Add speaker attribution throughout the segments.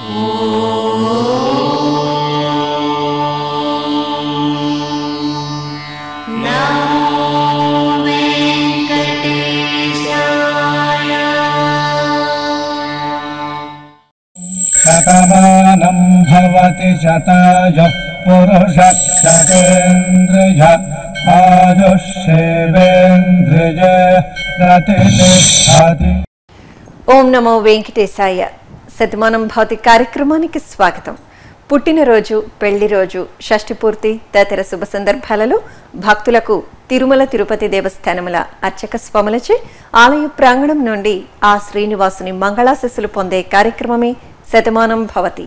Speaker 1: शतमानं भवति शतायुः पुरुषः शतेन्द्रिय आयुष्येवेन्द्रिय प्रतिष्ठति
Speaker 2: ఓం నమో వెంకటేశాయ శతమానం భౌతి కార్యక్రమానికి స్వాగతం పుట్టినరోజు పెళ్లి రోజు షష్ఠి పూర్తి తదితర శుభ సందర్భాలలో భక్తులకు తిరుమల తిరుపతి దేవస్థానముల అర్చక స్వాములచే ఆలయ ప్రాంగణం నుండి ఆ శ్రీనివాసుని మంగళాశస్సులు పొందే కార్యక్రమమే శతమానం భవతి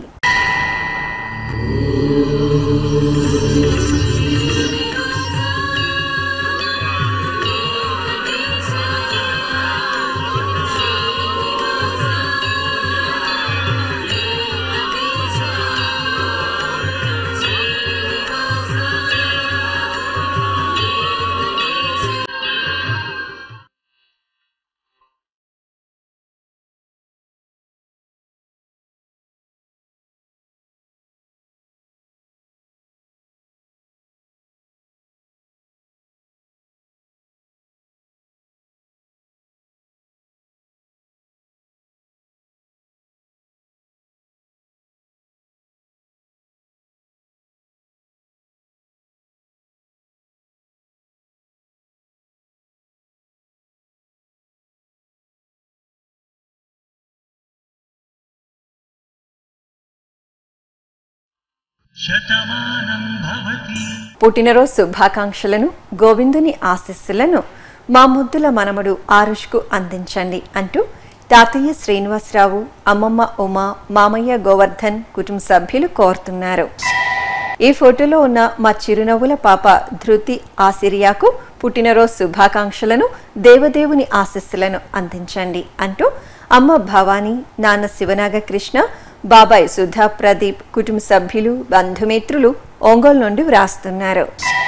Speaker 2: పుట్టినరోజు శుభాకాంక్షలను గోవిందుని ఆశీస్సులను మా ముద్దుల మనమడు ఆరుష్కు అందించండి అంటూ తాతయ్య శ్రీనివాసరావు అమ్మమ్మ ఉమా మామయ్య గోవర్ధన్ కుటుంబ సభ్యులు కోరుతున్నారు ఈ ఫోటోలో ఉన్న మా చిరునవ్వుల పాప ధృతి ఆసిరియాకు పుట్టినరోజు శుభాకాంక్షలను దేవదేవుని ఆశీస్సులను అందించండి అంటూ అమ్మ భవానీ నాన్న శివనాగకృష్ణ బాబాయ్ సుధా ప్రదీప్ కుటుంబ సభ్యులు బంధుమిత్రులు ఒంగోలు నుండి వ్రాస్తున్నారు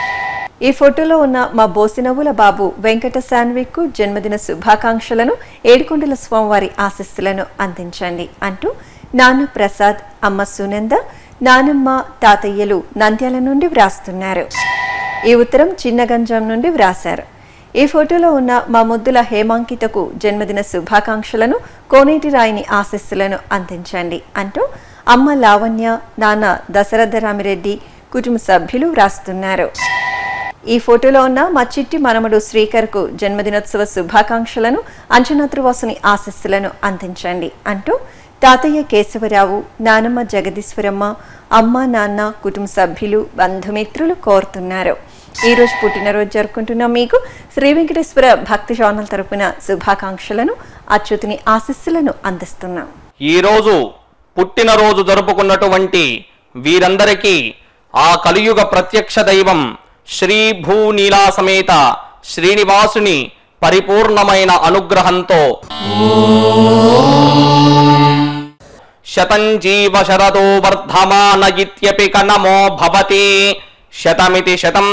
Speaker 2: ఈ ఫోటోలో ఉన్న మా బోసినవ్వుల బాబు వెంకట సాన్విక్కు జన్మదిన శుభాకాంక్షలను ఏడుకొండల స్వామివారి ఆశస్సులను అందించండి అంటూ నాన్న ప్రసాద్ అమ్మ సునంద నానమ్మ తాతయ్యలు నంద్యాల నుండి వ్రాస్తున్నారు ఈ ఉత్తరం చిన్నగంజాం నుండి వ్రాశారు ఈ ఫోటోలో ఉన్న మా ముద్దుల హేమాంకితకు జన్మదిన శుభాకాంక్షలను కోనేటి రాయిని ఆశస్సులను అందించండి అంటూ అమ్మ లావణ్య నాన్న దశరథ రామిరెడ్డి కుటుంబ సభ్యులు వ్రాస్తున్నారు ఈ ఫోటోలో ఉన్న మా చిట్టి మనమడు శ్రీకర్కు జన్మదినోత్సవ శుభాకాంక్షలను అంచనాద్రివాసుని ఆశస్సులను అందించండి అంటూ తాతయ్య కేశవరావు నానమ్మ జగదీశ్వరమ్మ అమ్మ నాన్న కుటుంబ సభ్యులు బంధుమిత్రులు కోరుతున్నారు ఈ రోజు పుట్టినరోజు జరుపుకుంటున్న మీకు శ్రీ వెంకటేశ్వర భక్తి ఛానల్ తరపున శుభాకాంక్షలను అచ్యుతుని ఆశస్సులను అందిస్తున్నాం
Speaker 3: ఈరోజు పుట్టినరోజు జరుపుకున్నటువంటి వీరందరికీ ఆ కలియుగ ప్రత్యక్ష దైవం శ్రీ భూనీలా సమేత శ్రీనివాసుని పరిపూర్ణమైన అనుగ్రహంతో శతం జీవ శరదో వర్ధమాన ఇత్యపి కనమో భవతి శతమితి శతం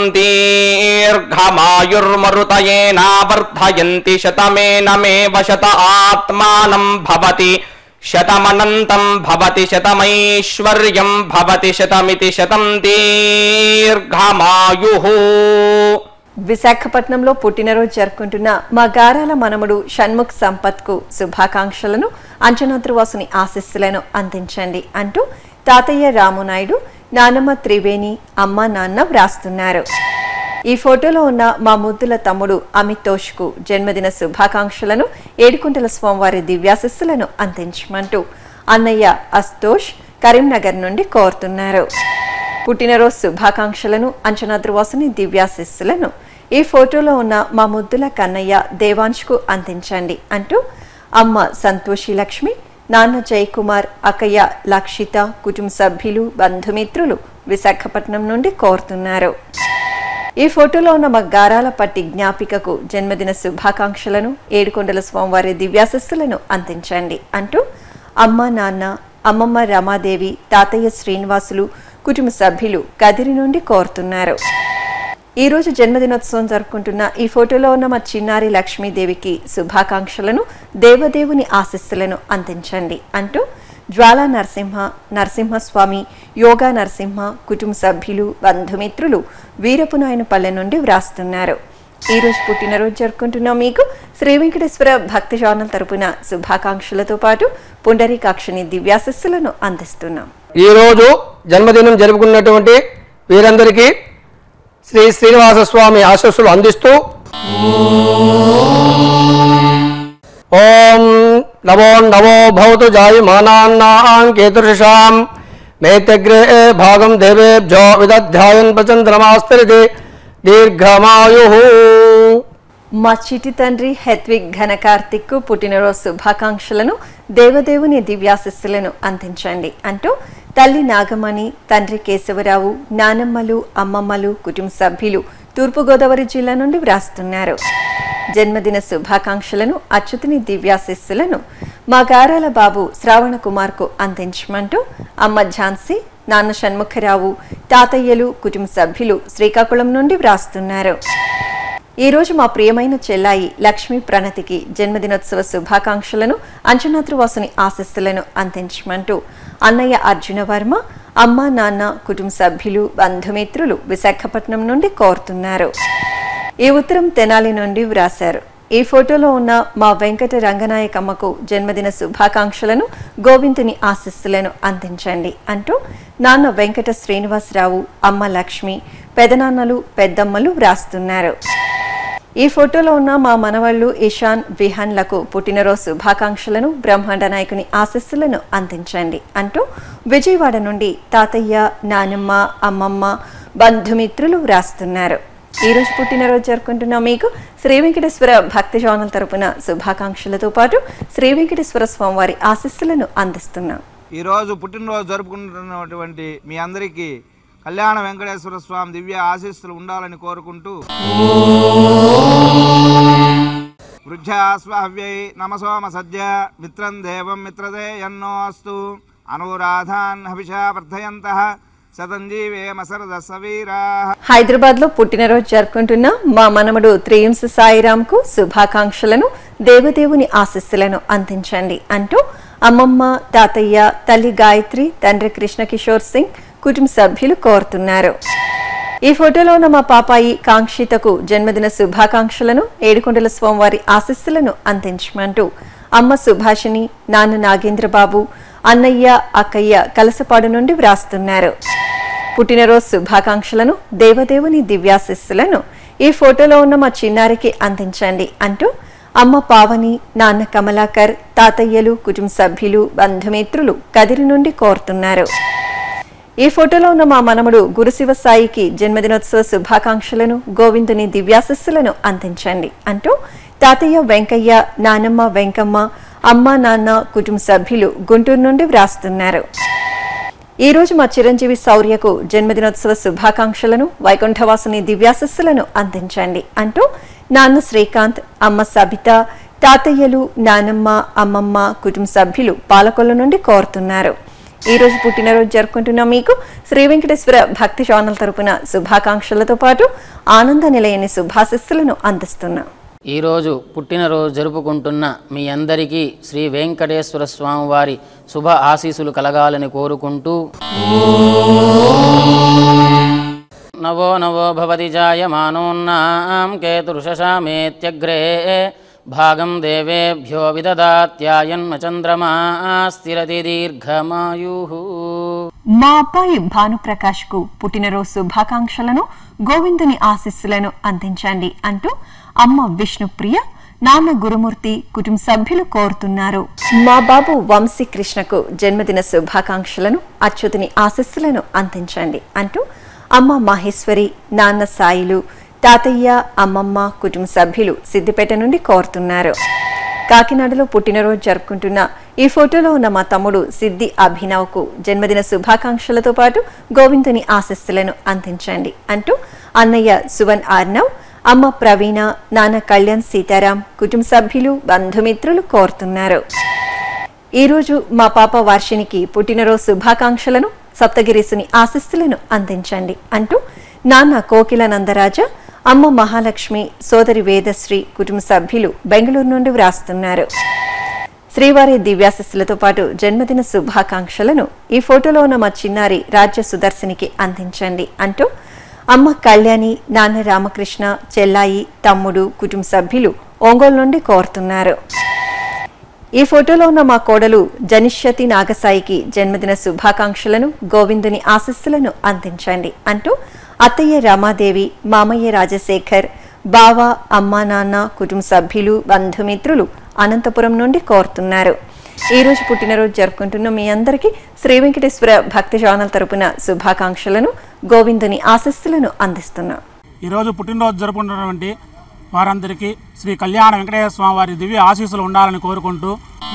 Speaker 3: దీర్ఘమాయుర్మరుతయేనావర్ధయంతి శతమేనమేవ శత ఆత్మానం భవతి శతమనంతం భవతి శతమైశ్వర్యం భవతి శతమితి శతం దీర్ఘమాయు
Speaker 2: విశాఖపట్నంలో పుట్టినరోజు జరుపుకుంటున్న మా గారాల మనముడు షణ్ముఖ్ సంపత్కు శుభాకాంక్షలను అంచనాద్రివాసుని ఆశస్సులను అందించండి అంటూ తాతయ్య రామునాయుడు నానమ్మ త్రివేణి అమ్మ నాన్న వ్రాస్తున్నారు ఈ ఫోటోలో ఉన్న మా ముద్దుల తమ్ముడు అమితోష్కు జన్మదిన శుభాకాంక్షలను ఏడుకుంటల స్వామివారి దివ్యాశస్సులను అందించమంటూ అన్నయ్య అస్తోష్ కరీంనగర్ నుండి కోరుతున్నారు పుట్టినరోజు శుభాకాంక్షలను అంచనాద్రివాసుని దివ్యాశిస్సులను ఈ ఫోటోలో ఉన్న మా ముద్దుల కన్నయ్య దేవాంష్కు అందించండి అంటూ అమ్మ సంతోషి లక్ష్మి నాన్న జయకుమార్ అక్కయ్య లక్షిత కుటుంబ సభ్యులు బంధుమిత్రులు విశాఖపట్నం నుండి కోరుతున్నారు ఈ ఫోటోలో ఉన్న మా గారాల పట్టి జ్ఞాపికకు జన్మదిన శుభాకాంక్షలను ఏడుకొండల స్వామివారి దివ్యాశస్సులను అందించండి అంటూ అమ్మ నాన్న అమ్మమ్మ రమాదేవి తాతయ్య శ్రీనివాసులు కుటుంబ సభ్యులు కదిరి నుండి కోరుతున్నారు ఈ రోజు జన్మదినోత్సవం జరుపుకుంటున్న ఈ ఫోటోలో ఉన్న మా చిన్నారి లక్ష్మీదేవికి శుభాకాంక్షలను దేవదేవుని ఆశస్సులను అందించండి అంటూ జ్వాలా నరసింహ నరసింహస్వామి యోగా నరసింహ కుటుంబ సభ్యులు బంధుమిత్రులు వీరపునాయనపల్లె నుండి వ్రాస్తున్నారు ఈ రోజు పుట్టినరోజు జరుపుకుంటున్న మీకు శ్రీ వెంకటేశ్వర భక్తి ఛానల్ తరపున శుభాకాంక్షలతో పాటు పుండరీకాక్షిని దివ్యాశస్సులను అందిస్తున్నాం
Speaker 4: ఈరోజు జన్మదినం జరుపుకున్నటువంటి వీరందరికీ శ్రీ శ్రీనివాస స్వామి ఆశస్సులు అందిస్తూ ఓం నమో నమో భవతు జాయమానాన్నాం కేతుర్షాం మేతగ్రే భాగం దేవేభ్యో విదధ్యాయన్ ప్రచంద్రమాస్తరిది దీర్ఘమాయు
Speaker 2: మా చిటి తండ్రి హెత్విక్ ఘన కార్తిక్ పుట్టినరోజు శుభాకాంక్షలను దేవదేవుని దివ్యాశస్సులను అందించండి అంటూ తల్లి నాగమణి తండ్రి కేశవరావు నానమ్మలు అమ్మమ్మలు కుటుంబ సభ్యులు తూర్పుగోదావరి జిల్లా నుండి వ్రాస్తున్నారు జన్మదిన శుభాకాంక్షలను అచ్యుతుని దివ్యాశిస్సులను మా గారాల బాబు శ్రావణ కుమార్కు అందించమంటూ అమ్మ ఝాన్సీ నాన్న షణ్ముఖరావు తాతయ్యలు కుటుంబ సభ్యులు శ్రీకాకుళం నుండి వ్రాస్తున్నారు ఈ రోజు మా ప్రియమైన చెల్లాయి లక్ష్మీ ప్రణతికి జన్మదినోత్సవ శుభాకాంక్షలను అంచనాద్రువాసుని ఆశస్సులను అందించమంటూ అన్నయ్య అర్జున వర్మ అమ్మ నాన్న కుటుంబ సభ్యులు బంధుమిత్రులు విశాఖపట్నం నుండి కోరుతున్నారు ఈ ఉత్తరం తెనాలి నుండి వ్రాశారు ఈ ఫోటోలో ఉన్న మా వెంకట రంగనాయకమ్మకు జన్మదిన శుభాకాంక్షలను గోవిందుని ఆశస్సులను అందించండి అంటూ నాన్న వెంకట శ్రీనివాసరావు అమ్మ లక్ష్మి పెదనాన్నలు పెద్దమ్మలు వ్రాస్తున్నారు ఈ ఫోటోలో ఉన్న మా మనవళ్ళు ఇషాన్ విహాన్లకు పుట్టినరోజు శుభాకాంక్షలను బ్రహ్మాండ నాయకుని ఆశస్సులను అందించండి అంటూ విజయవాడ నుండి తాతయ్య నానమ్మ అమ్మమ్మ బంధుమిత్రులు వ్రాస్తున్నారు ఈ రోజు పుట్టినరోజు జరుపుకుంటున్న మీకు శ్రీ వెంకటేశ్వర భక్తి ఛానల్ తరపున శుభాకాంక్షలతో పాటు శ్రీ వెంకటేశ్వర స్వామివారి ఆశస్సులను అందిస్తున్నాం
Speaker 5: ఈరోజు పుట్టినరోజు జరుపుకుంటున్నటువంటి మీ అందరికీ కళ్యాణ వెంకటేశ్వర స్వామి దివ్య ఆశీస్సులు ఉండాలని కోరుకుంటూ వృద్ధాస్వావ్యై నమసోమ సద్య మిత్రం దేవం మిత్రదే ఎన్నోస్తు అనురాధాన్ హవిషా వర్ధయంత శతంజీవేమ సరద సవీరా
Speaker 2: హైదరాబాద్ లో పుట్టినరోజు జరుపుకుంటున్న మా మనమడు త్రియంశ సాయిరాంకు శుభాకాంక్షలను దేవదేవుని ఆశస్సులను అందించండి అంటూ అమ్మమ్మ తాతయ్య తల్లి గాయత్రి తండ్రి కృష్ణ కిషోర్ సింగ్ కుటుంబ సభ్యులు కోరుతున్నారు ఈ ఫోటోలో ఉన్న మా పాపాయి కాంక్షితకు జన్మదిన శుభాకాంక్షలను ఏడుకొండల స్వామివారి ఆశస్సులను అందించమంటూ అమ్మ సుభాషిణి నాన్న నాగేంద్రబాబు అన్నయ్య అక్కయ్య కలసపాడు నుండి వ్రాస్తున్నారు పుట్టినరోజు శుభాకాంక్షలను దేవదేవుని దివ్యాశిస్సులను ఈ ఫోటోలో ఉన్న మా చిన్నారికి అందించండి అంటూ అమ్మ పావని నాన్న కమలాకర్ తాతయ్యలు కుటుంబ సభ్యులు బంధుమిత్రులు కదిరి నుండి కోరుతున్నారు ఈ ఫోటోలో ఉన్న మా మనముడు గురుశివ సాయికి జన్మదినోత్సవ శుభాకాంక్షలను గోవిందుని దివ్యాశస్సులను అందించండి అంటూ తాతయ్య వెంకయ్య నానమ్మ వెంకమ్మ అమ్మ నాన్న కుటుంబ సభ్యులు గుంటూరు నుండి వ్రాస్తున్నారు ఈ రోజు మా చిరంజీవి శౌర్యకు జన్మదినోత్సవ శుభాకాంక్షలను వైకుంఠవాసుని దివ్యాశస్సులను అందించండి అంటూ నాన్న శ్రీకాంత్ అమ్మ సబిత తాతయ్యలు నానమ్మ అమ్మమ్మ కుటుంబ సభ్యులు పాలకొల్లు నుండి కోరుతున్నారు ఈ రోజు పుట్టినరోజు జరుపుకుంటున్న మీకు శ్రీ వెంకటేశ్వర భక్తి ఛానల్ తరపున శుభాకాంక్షలతో పాటు ఆనంద నిలయని శుభాశస్సులను అందిస్తున్నాం
Speaker 6: ఈరోజు పుట్టినరోజు జరుపుకుంటున్న మీ అందరికీ శ్రీ వెంకటేశ్వర స్వామి వారి శుభ ఆశీస్సులు కలగాలని కోరుకుంటూ నవో నవో భవతి జాయమానోన్నాం కేతుర్షశామేత్యగ్రే భాగం దేవేభ్యో విదదాత్యాయన్మ చంద్రమా స్థిరతి దీర్ఘమాయు
Speaker 2: మా అబ్బాయి భానుప్రకాష్ కు పుట్టినరోజు శుభాకాంక్షలను గోవిందుని ఆశీస్సులను అందించండి అంటూ అమ్మ విష్ణుప్రియ నాన్న గురుమూర్తి కుటుంబ సభ్యులు కోరుతున్నారు మా బాబు వంశీ కృష్ణకు జన్మదిన శుభాకాంక్షలను అచ్యుతుని ఆశీస్సులను అందించండి అంటూ అమ్మ మహేశ్వరి నాన్న సాయిలు తాతయ్య అమ్మమ్మ కుటుంబ సభ్యులు సిద్దిపేట నుండి కోరుతున్నారు కాకినాడలో పుట్టినరోజు జరుపుకుంటున్న ఈ ఫోటోలో ఉన్న మా తమ్ముడు సిద్ధి అభినవ్కు జన్మదిన శుభాకాంక్షలతో పాటు గోవిందుని ఆశస్సులను అందించండి అంటూ అన్నయ్య సువన్ ఆర్నవ్ అమ్మ ప్రవీణ నాన్న కళ్యాణ్ సీతారాం కుటుంబ సభ్యులు బంధుమిత్రులు కోరుతున్నారు ఈ రోజు మా పాప వార్షినికి పుట్టినరోజు శుభాకాంక్షలను సప్తగిరీసుని ఆశస్సులను అందించండి అంటూ నాన్న కోకిల నందరాజ అమ్మ మహాలక్ష్మి సోదరి వేదశ్రీ కుటుంబ సభ్యులు బెంగళూరు నుండి వ్రాస్తున్నారు శ్రీవారి దివ్యాశస్సులతో పాటు జన్మదిన శుభాకాంక్షలను ఈ ఫోటోలో ఉన్న మా చిన్నారి రాజ్య సుదర్శనికి అందించండి అంటూ అమ్మ కళ్యాణి నాన్న రామకృష్ణ చెల్లాయి తమ్ముడు కుటుంబ సభ్యులు ఒంగోలు నుండి కోరుతున్నారు ఈ ఫోటోలో ఉన్న మా కోడలు జనిష్యతి నాగసాయికి జన్మదిన శుభాకాంక్షలను గోవిందుని ఆశస్సులను అందించండి అంటూ అత్తయ్య రమాదేవి మామయ్య రాజశేఖర్ బావ అమ్మా నాన్న కుటుంబ సభ్యులు బంధుమిత్రులు అనంతపురం నుండి కోరుతున్నారు ఈ రోజు పుట్టినరోజు జరుపుకుంటున్న మీ అందరికీ శ్రీ వెంకటేశ్వర భక్తి ఛానల్ తరపున శుభాకాంక్షలను గోవిందుని ఆశస్సులను అందిస్తున్నాం
Speaker 7: ఈరోజు పుట్టినరోజు జరుపుకుంటున్నటువంటి వారందరికీ శ్రీ కళ్యాణ వెంకటేశ్వర స్వామి వారి దివ్య ఆశీస్సులు ఉండాలని కోరుకుంటూ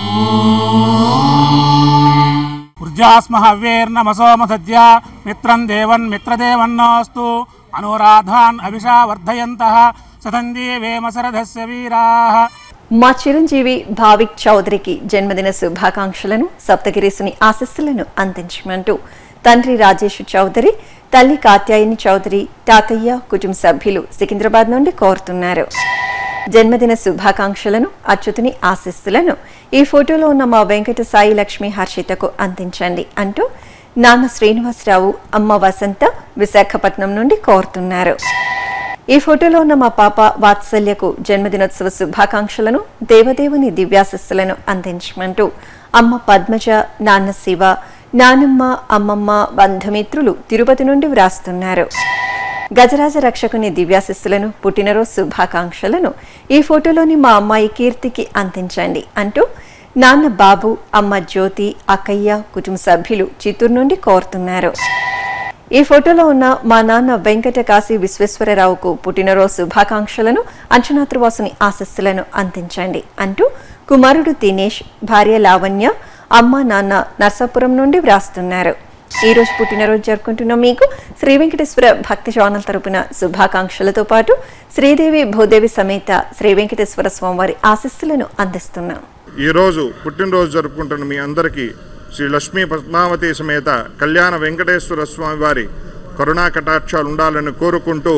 Speaker 7: ఉర్జాస్మ హవ్యేర్నమసోమ సద్య మిత్రం దేవన్ మిత్రదేవన్నోస్తు అనురాధాన్ అభిషా వర్ధయంత సతంజీవేమసరథస్య వీరాః
Speaker 2: మా చిరంజీవి భావిక్ చౌదరికి జన్మదిన శుభాకాంక్షలను సప్తగిరీసుని ఆశస్సులను అందించమంటూ తండ్రి రాజేష్ చౌదరి తల్లి కాత్యాయని చౌదరి తాతయ్య కుటుంబ సభ్యులు సికింద్రాబాద్ నుండి కోరుతున్నారు జన్మదిన శుభాకాంక్షలను అచ్యుతుని ఆశస్సులను ఈ ఫోటోలో ఉన్న మా వెంకట సాయి లక్ష్మి హర్షితకు అందించండి అంటూ నాన్న శ్రీనివాసరావు అమ్మ వసంత విశాఖపట్నం నుండి కోరుతున్నారు ఈ ఫోటోలో ఉన్న మా పాప వాత్సల్యకు జన్మదినోత్సవ శుభాకాంక్షలను దేవదేవుని దివ్యాశస్సులను అందించమంటూ అమ్మ పద్మజ నాన్న శివ నానమ్మ అమ్మమ్మ బంధుమిత్రులు తిరుపతి నుండి వ్రాస్తున్నారు గజరాజ రక్షకుని దివ్యాశస్సులను పుట్టినరోజు శుభాకాంక్షలను ఈ ఫోటోలోని మా అమ్మాయి కీర్తికి అందించండి అంటూ నాన్న బాబు అమ్మ జ్యోతి అక్కయ్య కుటుంబ సభ్యులు చిత్తూరు నుండి కోరుతున్నారు ఈ ఫోటోలో ఉన్న మా నాన్న వెంకట కాశీ విశ్వేశ్వరరావుకు పుట్టినరోజు శుభాకాంక్షలను అంచనాత్రవాసుని ఆశస్సులను అందించండి అంటూ కుమారుడు దినేష్ భార్య లావణ్య అమ్మ నాన్న నర్సాపురం నుండి వ్రాస్తున్నారు ఈ రోజు పుట్టినరోజు జరుపుకుంటున్న మీకు శ్రీ వెంకటేశ్వర భక్తి ఛానల్ తరపున శుభాకాంక్షలతో పాటు శ్రీదేవి భూదేవి సమేత శ్రీ వెంకటేశ్వర స్వామివారి ఆశస్సులను అందిస్తున్నాం
Speaker 8: ఈరోజు పుట్టినరోజు జరుపుకుంటున్న మీ అందరికీ శ్రీ లక్ష్మీ పద్మావతి సమేత కళ్యాణ వెంకటేశ్వర స్వామి వారి కరుణా కటాక్షాలు ఉండాలని కోరుకుంటూ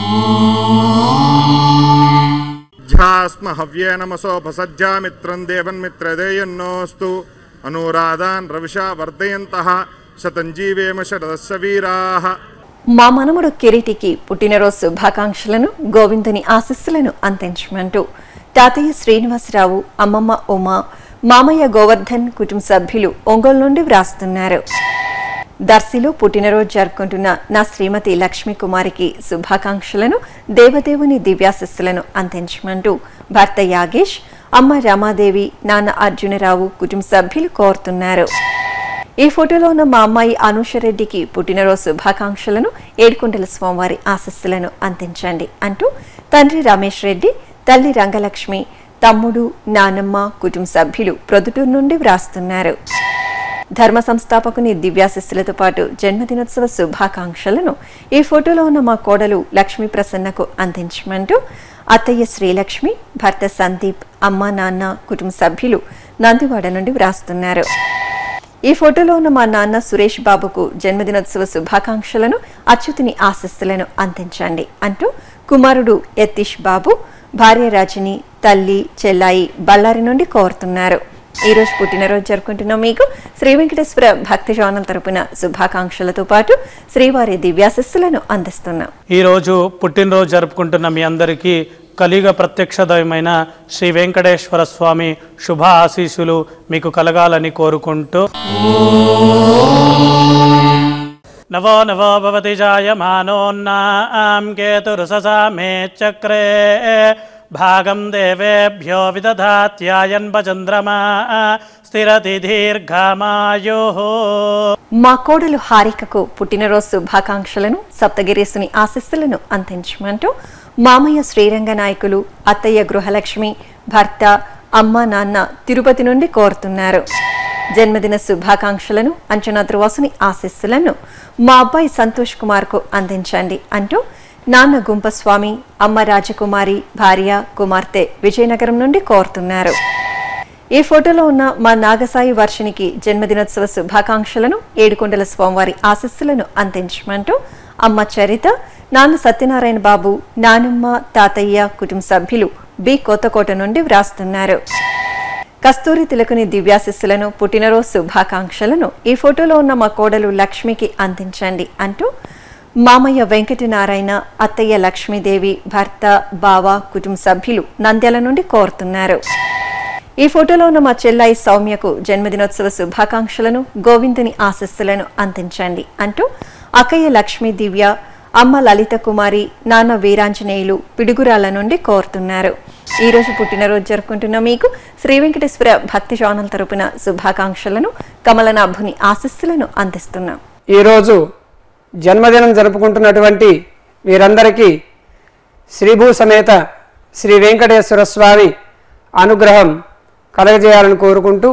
Speaker 8: ధ్యాస్మ హవ్యే నమసోపసజ్జామిత్రం దేవన్మిత్రదేయన్నోస్తు అనురాధాన్ రవిషా వర్ధయంత శతంజీవేమ శరదస్య వీరాః
Speaker 2: మా మనముడు కిరీటికి పుట్టినరోజు శుభాకాంక్షలను గోవిందుని ఆశస్సులను అందించమంటూ తాతయ్య శ్రీనివాసరావు అమ్మమ్మ ఉమా మామయ్య గోవర్ధన్ కుటుంబ సభ్యులు ఒంగోలు నుండి వ్రాస్తున్నారు దర్శిలో పుట్టినరోజు జరుపుకుంటున్న నా శ్రీమతి లక్ష్మీ కుమారికి శుభాకాంక్షలను దేవదేవుని దివ్యాశస్సులను అందించమంటూ భర్త యాగేష్ అమ్మ రమాదేవి నాన్న అర్జునరావు కుటుంబ సభ్యులు కోరుతున్నారు ఈ ఫోటోలో ఉన్న మా అమ్మాయి అనూషరెడ్డికి పుట్టినరోజు శుభాకాంక్షలను ఏడుకొండల స్వామివారి ఆశస్సులను అందించండి అంటూ తండ్రి రమేష్ రెడ్డి తల్లి రంగలక్ష్మి తమ్ముడు నానమ్మ కుటుంబ సభ్యులు ప్రొద్దుటూరు నుండి వ్రాస్తున్నారు ధర్మ సంస్థాపకుని దివ్యాశస్సులతో పాటు జన్మదినోత్సవ శుభాకాంక్షలను ఈ ఫోటోలో ఉన్న మా కోడలు లక్ష్మీ ప్రసన్నకు అందించమంటూ అత్తయ్య శ్రీలక్ష్మి భర్త సందీప్ అమ్మ నాన్న కుటుంబ సభ్యులు నందివాడ నుండి వ్రాస్తున్నారు ఈ ఫోటోలో ఉన్న మా నాన్న సురేష్ బాబుకు జన్మదినోత్సవ శుభాకాంక్షలను అచ్యుతుని ఆశస్సులను అందించండి అంటూ కుమారుడు యతీష్ బాబు భార్య రజని తల్లి చెల్లాయి బళ్ళారి నుండి కోరుతున్నారు ఈ రోజు పుట్టినరోజు జరుపుకుంటున్న మీకు శ్రీ వెంకటేశ్వర భక్తి ఛానల్ తరపున శుభాకాంక్షలతో పాటు శ్రీవారి దివ్యాశస్సులను అందిస్తున్నాం
Speaker 7: ఈరోజు పుట్టినరోజు జరుపుకుంటున్న మీ అందరికీ కలియుగ ప్రత్యక్ష దైవమైన శ్రీ వెంకటేశ్వర స్వామి శుభ ఆశీస్సులు మీకు కలగాలని కోరుకుంటూ నవో నవో భవతి జాయమానోన్నాం కేతురుససా మే చక్రే భాగం దేవేభ్యో విదధాత్యాయన్ చంద్రమా స్థిరతి దీర్ఘమాయో
Speaker 2: మా కోడలు హారికకు పుట్టినరోజు శుభాకాంక్షలను సప్తగిరీసుని ఆశస్సులను అందించమంటూ మామయ్య శ్రీరంగ నాయకులు అత్తయ్య గృహలక్ష్మి భర్త అమ్మ నాన్న తిరుపతి నుండి కోరుతున్నారు జన్మదిన శుభాకాంక్షలను అంచనా ధ్రువాసుని ఆశస్సులను మా అబ్బాయి సంతోష్ కుమార్కు అందించండి అంటూ నాన్న గుంపస్వామి అమ్మ రాజకుమారి భార్య కుమార్తె విజయనగరం నుండి కోరుతున్నారు ఈ ఫోటోలో ఉన్న మా నాగసాయి వర్షినికి జన్మదినోత్సవ శుభాకాంక్షలను ఏడుకొండల స్వామివారి ఆశస్సులను అందించమంటూ అమ్మ చరిత నాన్న సత్యనారాయణ బాబు నానమ్మ తాతయ్య కుటుంబ సభ్యులు బి కొత్తకోట నుండి వ్రాస్తున్నారు కస్తూరి తిలకుని దివ్యాశిస్సులను పుట్టినరోజు శుభాకాంక్షలను ఈ ఫోటోలో ఉన్న మా కోడలు లక్ష్మికి అందించండి అంటూ మామయ్య వెంకటనారాయణ అత్తయ్య లక్ష్మీదేవి భర్త బావ కుటుంబ సభ్యులు నంద్యాల నుండి కోరుతున్నారు ఈ ఫోటోలో ఉన్న మా చెల్లాయి సౌమ్యకు జన్మదినోత్సవ శుభాకాంక్షలను గోవిందుని ఆశస్సులను అందించండి అంటూ అక్కయ్య లక్ష్మీ దివ్య అమ్మ లలిత కుమారి నాన్న వీరాంజనేయులు పిడుగురాల నుండి కోరుతున్నారు ఈ రోజు పుట్టినరోజు జరుపుకుంటున్న మీకు శ్రీ వెంకటేశ్వర భక్తి ఛానల్ తరపున శుభాకాంక్షలను కమలనాభుని ఆశస్సులను అందిస్తున్నాం
Speaker 4: ఈరోజు జన్మదినం జరుపుకుంటున్నటువంటి వీరందరికీ శ్రీభూ సమేత శ్రీ వెంకటేశ్వర స్వామి అనుగ్రహం కలగజేయాలని కోరుకుంటూ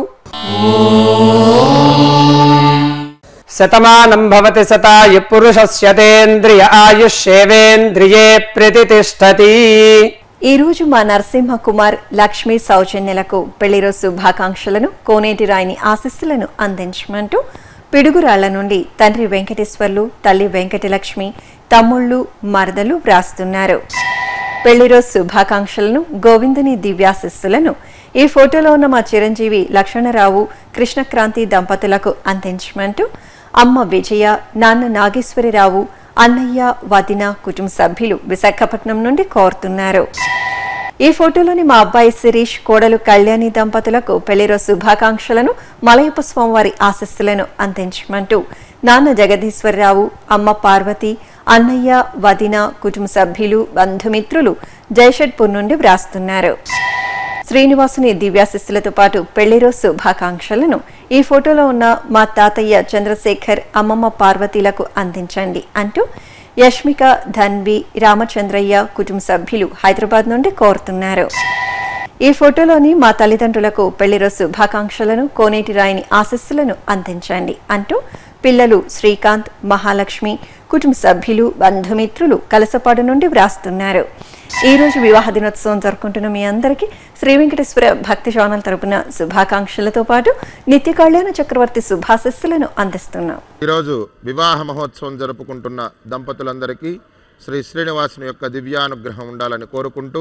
Speaker 4: శతమానం భవతి శతాయు పురుషస్యతేంద్రియ ఆయుష్యేవేంద్రియే ప్రతిష్టతి
Speaker 2: ఈ రోజు మా నరసింహ కుమార్ లక్ష్మీ సౌజన్యలకు పెళ్లిరోజు శుభాకాంక్షలను కోనేటి రాయిని ఆశస్సులను అందించమంటూ పిడుగురాళ్ల నుండి తండ్రి వెంకటేశ్వర్లు తల్లి వెంకటలక్ష్మి తమ్ముళ్ళు మరదలు వ్రాస్తున్నారు పెళ్లిరోజు శుభాకాంక్షలను గోవిందుని దివ్యాశిస్సులను ఈ ఫోటోలో ఉన్న మా చిరంజీవి లక్ష్మణరావు కృష్ణక్రాంతి దంపతులకు అందించమంటూ అమ్మ విజయ నాన్న నాగేశ్వరిరావు అన్నయ్య వదిన కుటుంబ సభ్యులు విశాఖపట్నం నుండి కోరుతున్నారు ఈ ఫోటోలోని మా అబ్బాయి శిరీష్ కోడలు కళ్యాణి దంపతులకు పెళ్లిరోజు శుభాకాంక్షలను మలయప్ప స్వామివారి ఆశస్సులను అందించమంటూ నాన్న జగదీశ్వరరావు అమ్మ పార్వతి అన్నయ్య వదిన కుటుంబ సభ్యులు బంధుమిత్రులు జైషడ్పూర్ నుండి వ్రాస్తున్నారు శ్రీనివాసుని దివ్యాశిస్సులతో పాటు పెళ్లిరోజు శుభాకాంక్షలను ఈ ఫోటోలో ఉన్న మా తాతయ్య చంద్రశేఖర్ అమ్మమ్మ పార్వతీలకు అందించండి అంటూ యష్మిక ధన్వి రామచంద్రయ్య కుటుంబ సభ్యులు హైదరాబాద్ నుండి కోరుతున్నారు ఈ ఫోటోలోని మా తల్లిదండ్రులకు పెళ్లిరోజు శుభాకాంక్షలను కోనేటి రాయిని ఆశస్సులను అందించండి అంటూ పిల్లలు శ్రీకాంత్ మహాలక్ష్మి కుటుంబ సభ్యులు బంధుమిత్రులు కలసపాడు నుండి వ్రాస్తున్నారు ఈ రోజు వివాహ దినోత్సవం జరుపుకుంటున్న మీ అందరికీ శ్రీ వెంకటేశ్వర భక్తి ఛానల్ తరపున శుభాకాంక్షలతో పాటు నిత్య కళ్యాణ చక్రవర్తి శుభాశస్సులను అందిస్తున్నాం
Speaker 8: ఈరోజు వివాహ మహోత్సవం జరుపుకుంటున్న దంపతులందరికీ శ్రీ శ్రీనివాసుని యొక్క దివ్యానుగ్రహం ఉండాలని కోరుకుంటూ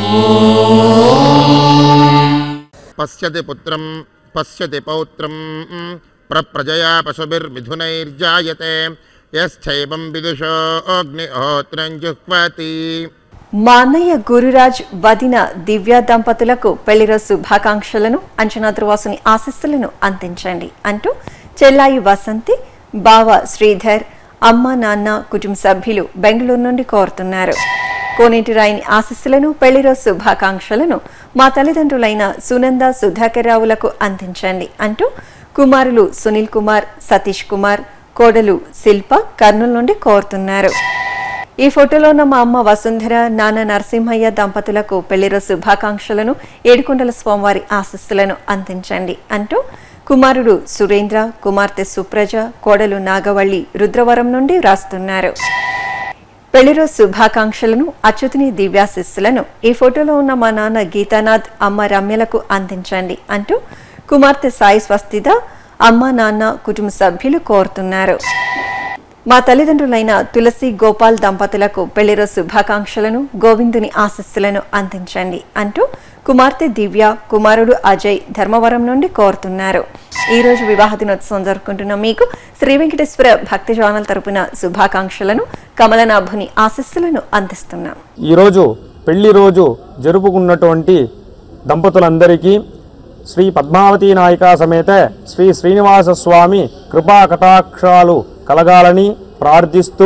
Speaker 8: పశ్యతి పుత్రం పశ్యతి పౌత్రం ప్రజయా పశుభిర్మిథునైర్జాయతే యశ్చైవం విదుషో అగ్నిహోత్రం జుహ్వతి
Speaker 2: మా అన్నయ్య గురురాజ్ వదిన దివ్య దంపతులకు పెళ్లిరోజు శుభాకాంక్షలను అంచనా ధ్రువాసుని ఆశస్సులను అందించండి అంటూ చెల్లాయి వసంతి బావ శ్రీధర్ అమ్మ నాన్న కుటుంబ సభ్యులు బెంగళూరు నుండి కోరుతున్నారు కోనేటి రాయిని ఆశస్సులను పెళ్లిరోజు శుభాకాంక్షలను మా తల్లిదండ్రులైన సునంద సుధాకర్ రావులకు అందించండి అంటూ కుమారులు సునీల్ కుమార్ సతీష్ కుమార్ కోడలు శిల్ప కర్నూలు నుండి కోరుతున్నారు ఈ ఫోటోలో ఉన్న మా అమ్మ వసుంధర నాన్న నరసింహయ్య దంపతులకు పెళ్లిరోజు శుభాకాంక్షలను ఏడుకొండల స్వామివారి ఆశస్సులను అందించండి అంటూ కుమారుడు సురేంద్ర కుమార్తె సుప్రజ కోడలు నాగవల్లి రుద్రవరం నుండి రాస్తున్నారు పెళ్లిరోజు శుభాకాంక్షలను అచ్యుతుని దివ్యాశిస్సులను ఈ ఫోటోలో ఉన్న మా నాన్న గీతానాథ్ అమ్మ రమ్యలకు అందించండి అంటూ కుమార్తె సాయి స్వస్తిద అమ్మ నాన్న కుటుంబ సభ్యులు కోరుతున్నారు మా తల్లిదండ్రులైన తులసి గోపాల్ దంపతులకు పెళ్లిరోజు శుభాకాంక్షలను గోవిందుని ఆశస్సులను అందించండి అంటూ కుమార్తె దివ్య కుమారుడు అజయ్ ధర్మవరం నుండి కోరుతున్నారు ఈ రోజు వివాహ దినోత్సవం జరుపుకుంటున్న మీకు శ్రీ వెంకటేశ్వర భక్తి ఛానల్ తరపున శుభాకాంక్షలను కమలనాభుని ఆశస్సులను అందిస్తున్నాం
Speaker 9: ఈరోజు పెళ్లి రోజు జరుపుకున్నటువంటి దంపతులందరికీ శ్రీ పద్మావతి నాయిక సమేత శ్రీ శ్రీనివాస స్వామి కృపా కటాక్షాలు కలగాలని ప్రార్థిస్తూ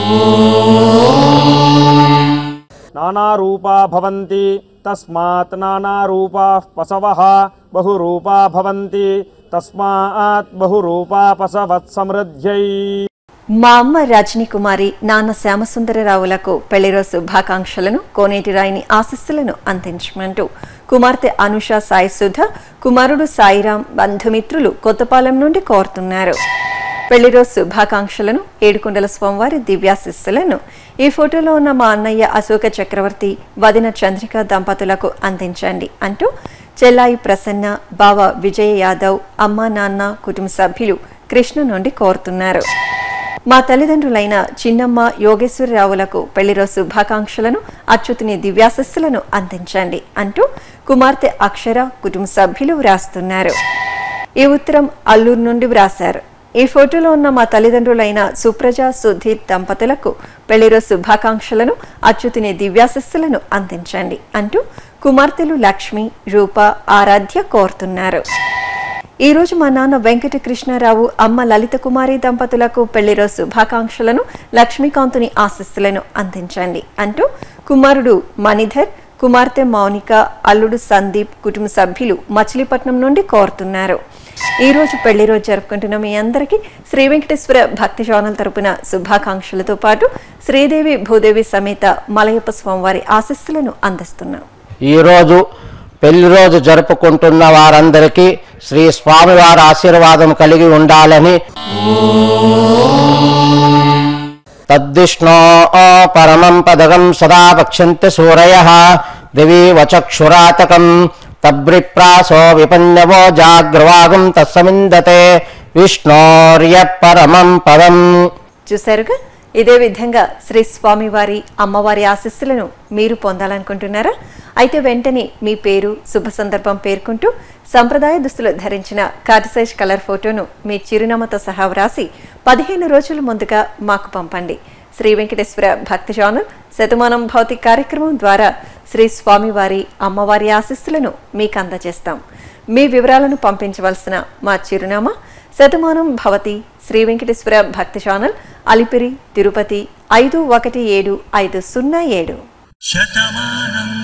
Speaker 9: నానారూపా భవంతి తస్మాత్ నానారూపా పశవః బహురూపా భవంతి తస్మాత్ బహురూపా పశవత్ సమృద్ధ్యై
Speaker 2: మా అమ్మ రజనీ కుమారి నాన్న శ్యామసుందరరావులకు పెళ్లిరోజు శుభాకాంక్షలను కోనేటి రాయిని ఆశస్సులను అందించమంటూ కుమార్తె అనుష సాయి సుధ కుమారుడు సాయిరాం బంధుమిత్రులు కొత్తపాలెం నుండి కోరుతున్నారు పెళ్లిరోజు శుభాకాంక్షలను ఏడుకొండల స్వామివారి దివ్యాశిస్సులను ఈ ఫోటోలో ఉన్న మా అన్నయ్య అశోక చక్రవర్తి వదిన చంద్రిక దంపతులకు అందించండి అంటూ చెల్లాయి ప్రసన్న బావ విజయ యాదవ్ అమ్మ నాన్న కుటుంబ సభ్యులు కృష్ణ నుండి కోరుతున్నారు మా తల్లిదండ్రులైన చిన్నమ్మ యోగేశ్వరరావులకు పెళ్లిరోజు శుభాకాంక్షలను అచ్యుతుని దివ్యాశస్సులను అందించండి అంటూ కుమార్తె అక్షర కుటుంబ సభ్యులు వ్రాస్తున్నారు ఈ ఉత్తరం అల్లూరు నుండి వ్రాశారు ఈ ఫోటోలో ఉన్న మా తల్లిదండ్రులైన సుప్రజ సుధీర్ దంపతులకు పెళ్లిరోజు శుభాకాంక్షలను అచ్యుతుని దివ్యాశస్సులను అందించండి అంటూ కుమార్తెలు లక్ష్మి రూప ఆరాధ్య కోరుతున్నారు ఈ రోజు మా నాన్న వెంకట కృష్ణారావు అమ్మ లలిత కుమారి దంపతులకు పెళ్లిరోజు శుభాకాంక్షలను లక్ష్మీకాంతుని ఆశస్సులను అందించండి అంటూ కుమారుడు మణిధర్ కుమార్తె మౌనిక అల్లుడు సందీప్ కుటుంబ సభ్యులు మచిలీపట్నం నుండి కోరుతున్నారు ఈ రోజు పెళ్లి రోజు జరుపుకుంటున్న మీ అందరికీ శ్రీ వెంకటేశ్వర భక్తి ఛానల్ తరపున శుభాకాంక్షలతో పాటు శ్రీదేవి భూదేవి సమేత మలయప్ప స్వామివారి ఆశస్సులను అందిస్తున్నాం
Speaker 10: ఈరోజు పెళ్లి రోజు జరుపుకుంటున్న వారందరికీ శ్రీ స్వామివారి ఆశీర్వాదం కలిగి ఉండాలని తద్విష్ణో పరమం పదగం సదా వక్ష్యంతి సూరయ దివి వచక్షురాతకం తబ్రిప్రాసో విపన్నవో జాగ్రవాగం తస్సమిందతే విష్ణోర్య పరమం పదం
Speaker 2: చూశారుగా ఇదే విధంగా శ్రీ స్వామివారి అమ్మవారి ఆశస్సులను మీరు పొందాలనుకుంటున్నారా అయితే వెంటనే మీ పేరు శుభ సందర్భం పేర్కొంటూ సంప్రదాయ దుస్తులు ధరించిన కార్టిసైజ్ కలర్ ఫోటోను మీ చిరునామాతో సహా వ్రాసి పదిహేను రోజుల ముందుగా మాకు పంపండి శ్రీ వెంకటేశ్వర భక్తి ఛానల్ శతమానం భౌతిక కార్యక్రమం ద్వారా శ్రీ స్వామివారి అమ్మవారి ఆశస్సులను మీకు అందజేస్తాం మీ వివరాలను పంపించవలసిన మా చిరునామా శతమానం భవతి శ్రీ వెంకటేశ్వర భక్తి ఛానల్ అలిపిరి తిరుపతి ఐదు ఒకటి ఏడు ఐదు సున్నా ఏడు
Speaker 1: శతమానం